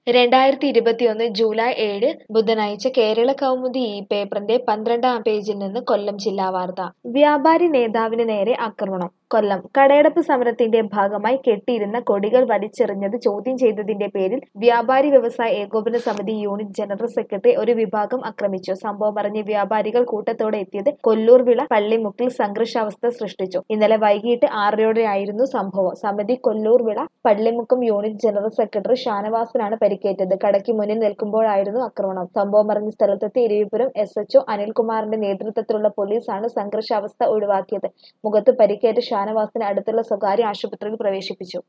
രണ്ടായിരത്തി ഇരുപത്തിയൊന്ന് ജൂലൈ ഏഴ് ബുധനാഴ്ച കേരള കൗമുദി ഈ പേപ്പറിന്റെ പന്ത്രണ്ടാം പേജിൽ നിന്ന് കൊല്ലം ജില്ലാ വാർത്ത വ്യാപാരി നേതാവിന് നേരെ ആക്രമണം കൊല്ലം കടയടപ്പ് സമരത്തിന്റെ ഭാഗമായി കെട്ടിയിരുന്ന കൊടികൾ വലിച്ചെറിഞ്ഞത് ചോദ്യം ചെയ്തതിന്റെ പേരിൽ വ്യാപാരി വ്യവസായ ഏകോപന സമിതി യൂണിറ്റ് ജനറൽ സെക്രട്ടറി ഒരു വിഭാഗം ആക്രമിച്ചു സംഭവം അറിഞ്ഞ് വ്യാപാരികൾ കൂട്ടത്തോടെ എത്തിയത് കൊല്ലൂർ വിള പള്ളിമുക്കിൽ സംഘർഷാവസ്ഥ സൃഷ്ടിച്ചു ഇന്നലെ വൈകിട്ട് ആറരയോടെയായിരുന്നു സംഭവം സമിതി കൊല്ലൂർ വിള പള്ളിമുക്കം യൂണിറ്റ് ജനറൽ സെക്രട്ടറി ഷാനവാസിനാണ് പരിക്കേറ്റത് കടയ്ക്ക് മുന്നിൽ നിൽക്കുമ്പോഴായിരുന്നു ആക്രമണം സംഭവം അറിഞ്ഞ സ്ഥലത്തെത്തി ഇരവിപുരം എസ് എച്ച്ഒ അനിൽകുമാറിന്റെ നേതൃത്വത്തിലുള്ള പോലീസാണ് സംഘർഷാവസ്ഥ ഒഴിവാക്കിയത് മുഖത്ത് പരിക്കേറ്റ ഷാനവാസിനെ അടുത്തുള്ള സ്വകാര്യ ആശുപത്രിയിൽ പ്രവേശിപ്പിച്ചു